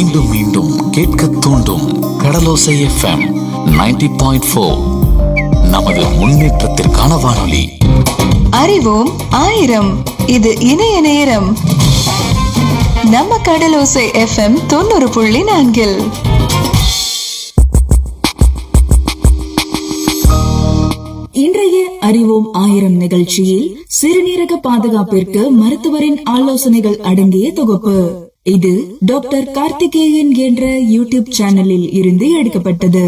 மீண்டும் மீண்டும் கேட்க தூண்டும் கடலோசை எஃப்எம் 90.4 பாயிண்ட் ஃபோர் நமது முன்னேற்றத்திற்கான வானொலி அறிவோம் ஆயிரம் இது இணைய நேரம் நம்ம கடலோசை எஃப்எம் தொண்ணூறு புள்ளி நான்கில் இன்றைய அறிவோம் ஆயிரம் நிகழ்ச்சியில் சிறுநீரக பாதுகாப்பிற்கு மருத்துவரின் ஆலோசனைகள் அடங்கிய தொகுப்பு இது டாக்டர் கார்த்திகேயன் என்ற யூடியூப் சேனலில் இருந்து எடுக்கப்பட்டது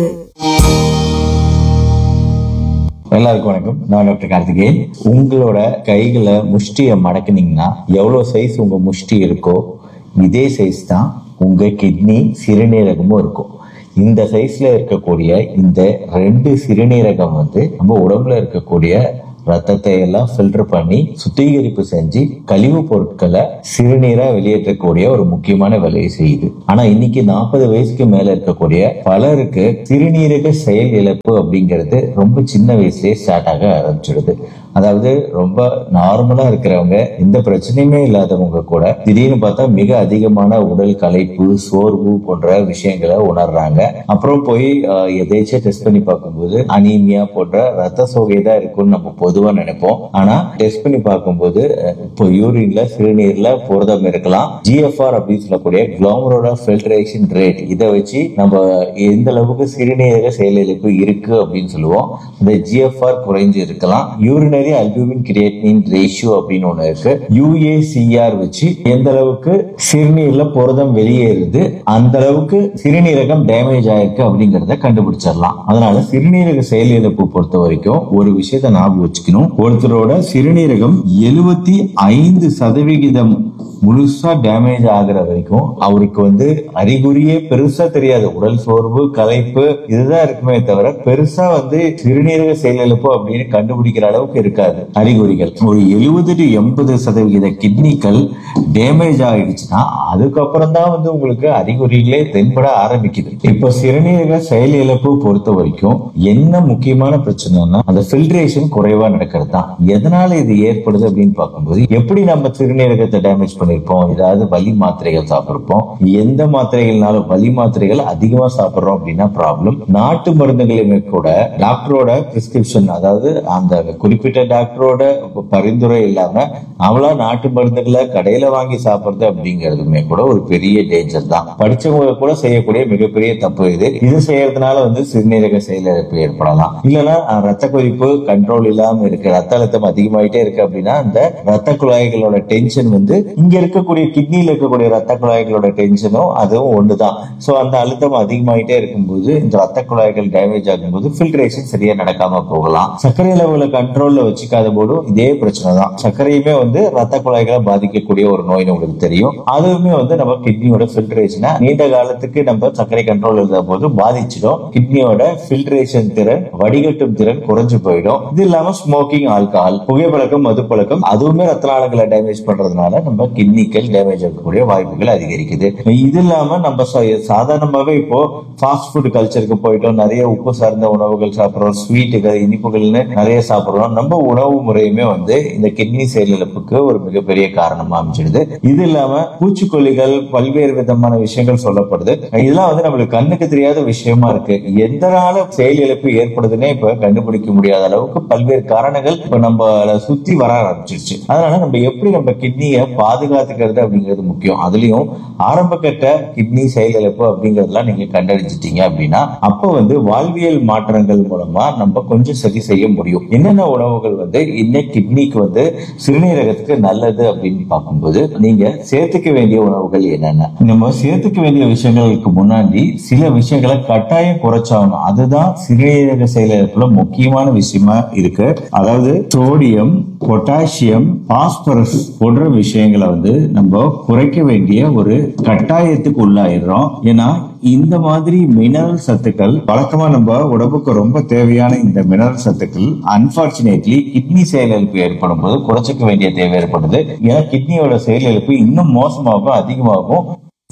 எல்லாருக்கும் வணக்கம் நான் டாக்டர் கார்த்திகேயன் உங்களோட கைகளை முஷ்டியை மடக்குனீங்கன்னா எவ்வளவு சைஸ் உங்க முஷ்டி இருக்கோ இதே சைஸ் தான் உங்க கிட்னி சிறுநீரகமும் இருக்கும் இந்த சைஸ்ல இருக்கக்கூடிய இந்த ரெண்டு சிறுநீரகம் வந்து நம்ம உடம்புல இருக்கக்கூடிய ரத்தத்தை எல்லாம் ஃபில்டர் பண்ணி சுத்திகரிப்பு செஞ்சு கழிவு பொருட்களை சிறுநீரா வெளியேற்றக்கூடிய ஒரு முக்கியமான வேலையை செய்யுது ஆனா இன்னைக்கு நாற்பது வயசுக்கு மேல இருக்கக்கூடிய பலருக்கு சிறுநீரக செயல் இழப்பு அப்படிங்கிறது ரொம்ப சின்ன வயசுலயே ஸ்டார்ட் ஆக ஆரம்பிச்சிடுது அதாவது ரொம்ப நார்மலா இருக்கிறவங்க எந்த பிரச்சனையுமே இல்லாதவங்க கூட திடீர்னு பார்த்தா மிக அதிகமான உடல் களைப்பு சோர்வு போன்ற விஷயங்களை உணர்றாங்க அப்புறம் போய் ஆஹ், எதேச்சும் டெஸ்ட் பண்ணி பார்க்கும்போது அனீமியா போன்ற ரத்த சோகை தான் இருக்கும்னு நம்ம பொதுவா நினைப்போம் ஆனா டெஸ்ட் பண்ணி பார்க்கும்போது அஹ், இப்போ யூரின்ல சிறுநீர்ல புரதம் இருக்கலாம் ஜிஎஃப்ஆர் அப்படின்னு சொல்லக்கூடிய குளோமரோட ஃபில்ட்ரேஷன் ரேட் இதை வச்சு நம்ம எந்த அளவுக்கு சிறுநீரக செயலிழப்பு இருக்கு அப்படின்னு சொல்லுவோம் அந்த ஜிஎஃப்ஆர் குறைஞ்சு இருக்கலாம் யூரினரி அல்புமின் கிரியேட்டினின் ரேஷியோ அப்படின்னு ஒண்ணு இருக்கு யூஏசிஆர் வச்சு எந்த அளவுக்கு சிறுநீர்ல புரதம் வெளியேறுது அந்த அளவுக்கு சிறுநீரகம் டேமேஜ் ஆயிருக்கு அப்படிங்கறத கண்டுபிடிச்சிடலாம் அதனால சிறுநீரக செயலிழப்பு பொறுத்த வரைக்கும் ஒரு விஷயத்தை ஞாபகம் வச்சுக்கணும் ஒருத்தரோட சிறுநீரகம் எழுபத்தி ஐந்து சதவிகிதம் முழுசா டேமேஜ் ஆகுற வரைக்கும் அவருக்கு வந்து அறிகுறியே பெருசா தெரியாது உடல் சோர்வு களைப்பு இதுதான் இருக்குமே தவிர பெருசா வந்து சிறுநீரக செயலிழப்பு அப்படின்னு கண்டுபிடிக்கிற அளவுக்கு இருக்காது அறிகுறிகள் ஒரு எழுபது டு எண்பது சதவிகித கிட்னிகள் டேமேஜ் ஆயிடுச்சுன்னா அதுக்கப்புறம் தான் வந்து உங்களுக்கு அறிகுறிகளே தென்பட ஆரம்பிக்குது இப்போ சிறுநீரக செயலிழப்பு பொறுத்த வரைக்கும் என்ன முக்கியமான பிரச்சனைனா அந்த ஃபில்ட்ரேஷன் குறைவா நடக்கிறது தான் எதனால இது ஏற்படுது அப்படின்னு பார்க்கும்போது எப்படி நம்ம சிறுநீரகத்தை டேமேஜ் பண்ணிருப்போம் ஏதாவது வலி மாத்திரைகள் சாப்பிட்டிருப்போம் எந்த மாத்திரைகள்னாலும் வலி மாத்திரைகள் அதிகமா சாப்பிடுறோம் அப்படின்னா ப்ராப்ளம் நாட்டு மருந்துகளுமே கூட டாக்டரோட பிரிஸ்கிரிப்ஷன் அதாவது அந்த குறிப்பிட்ட டாக்டரோட பரிந்துரை இல்லாம அவளா நாட்டு மருந்துகளை கடையில வாங்கி சாப்பிடுறது அப்படிங்கிறதுமே கூட ஒரு பெரிய டேஞ்சர் தான் படிச்சவங்க கூட செய்யக்கூடிய மிகப்பெரிய தப்பு இது இது செய்யறதுனால வந்து சிறுநீரக செயலிழப்பு ஏற்படலாம் இல்லைன்னா அஹ், ரத்த கொதிப்பு கண்ட்ரோல் இல்லாம இருக்கு ரத்த அழுத்தம் அதிகமாயிட்டே இருக்கு அப்படின்னா அந்த ரத்த குழாய்களோட டென்ஷன் வந்து இங்க இருக்கக்கூடிய கிட்னில இருக்கக்கூடிய ரத்த குழாய்களோட டென்ஷனும் அதுவும் ஒண்ணுதான் சோ அந்த அழுத்தம் அதிகமாயிட்டே இருக்கும்போது இந்த ரத்த குழாய்கள் டேமேஜ் ஆகும்போது ஃபில்ட்ரேஷன் சரியா நடக்காம போகலாம் சர்க்கரை அளவுல கண்ட்ரோல்ல வச்சுக்காத போதும் இதே பிரச்சனை தான் சர்க்கரையுமே வந்து ரத்த குழாய்களை பாதிக்கக்கூடிய ஒரு நோய்னு உங்களுக்கு தெரியும் அதுவுமே வந்து நம்ம கிட்னியோட ஃபில்ட்ரேஷனை நீண்ட காலத்துக்கு நம்ம சர்க்கரை கண்ட்ரோல் இருந்த போது பாதிச்சிடும் கிட்னியோட ஃபில்ட்ரேஷன் திறன் வடிகட்டும் திறன் குறைஞ்சு போயிடும் இது இல்லாம ஸ்மோக்கிங் ஆல்கஹால் புகைப்பழக்கம் மது பழக்கம் அதுவுமே ரத்த நாளங்களை டேமேஜ் பண்றதுனால நம்ம கிட்னிக்கல் டேமேஜ் ஆகக்கூடிய வாய்ப்புகள் அதிகரிக்குது இது இல்லாம நம்ம சா- சாதாரணமாவே இப்போ ஃபாஸ்ட் ஃபுட் கல்ச்சருக்கு போயிட்டோம் நிறைய உப்பு சார்ந்த உணவுகள் சாப்பிடுறோம் ஸ்வீட்டுகள் இனிப்புகள்னு நிறைய சாப்பிடுறோம் நம்ம உணவு முறையுமே வந்து இந்த கிட்னி செயலிழப்புக்கு ஒரு மிகப்பெரிய காரணமா அமைச்சிடுது இது இல்லாம பூச்சிக்கொல்லிகள் பல்வேறு விதமான விஷயங்கள் சொல்லப்படுது இதெல்லாம் வந்து நம்மளுக்கு கண்ணுக்கு தெரியாத விஷயமா இருக்கு எதனால செயலிழப்பு ஏற்படுதுன்னே இப்ப கண்டுபிடிக்க முடியாத அளவுக்கு பல்வேறு காரணங்கள் இப்ப நம்ம சுத்தி வர ஆரம்பிச்சிருச்சு அதனால நம்ம எப்படி நம்ம கிட்னியை பாதுகாத்துக்கிறது அப்படிங்கிறது முக்கியம் அதுலயும் ஆரம்ப கட்ட கிட்னி செயலிழப்பு அப்படிங்கறதெல்லாம் நீங்க கண்டறிஞ்சிட்டீங்க அப்படின்னா அப்ப வந்து வாழ்வியல் மாற்றங்கள் மூலமா நம்ம கொஞ்சம் சரி செய்ய முடியும் என்னென்ன உணவுகள் வந்து இன்னும் கிட்னிக்கு வந்து சிறுநீரகத்துக்கு நல்லது அப்படின்னு பார்க்கும்போது நீங்க சேர்த்துக்க வேண்டிய உணவுகள் என்னென்ன நம்ம சேர்த்துக்க வேண்டிய விஷயங்களுக்கு முன்னாடி சில விஷயங்களை கட்டாயம் குறைச்சாகணும் அதுதான் சிறுநீரக செயலிழப்புல முக்கியமான விஷயமா இருக்கு அதாவது சோடியம் பொட்டாசியம் பாஸ்பரஸ் போன்ற விஷயங்களை வந்து நம்ம குறைக்க வேண்டிய ஒரு கட்டாயத்துக்கு உள்ளாயிடுறோம் ஏன்னா இந்த மாதிரி மினரல் சத்துக்கள் வழக்கமா நம்ம உடம்புக்கு ரொம்ப தேவையான இந்த மினரல் சத்துக்கள் அன்பார்ச்சுனேட்லி கிட்னி செயலிழப்பு ஏற்படும் போது குறைச்சிக்க வேண்டிய தேவை ஏற்படுது ஏன்னா கிட்னியோட செயலிழப்பு இன்னும் மோசமாகும் அதிகமாகும்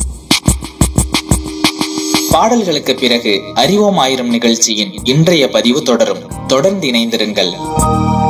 பாடல்களுக்கு பிறகு அறிவோம் ஆயிரம் நிகழ்ச்சியின் இன்றைய பதிவு தொடரும் தொடர்ந்து இணைந்திருங்கள்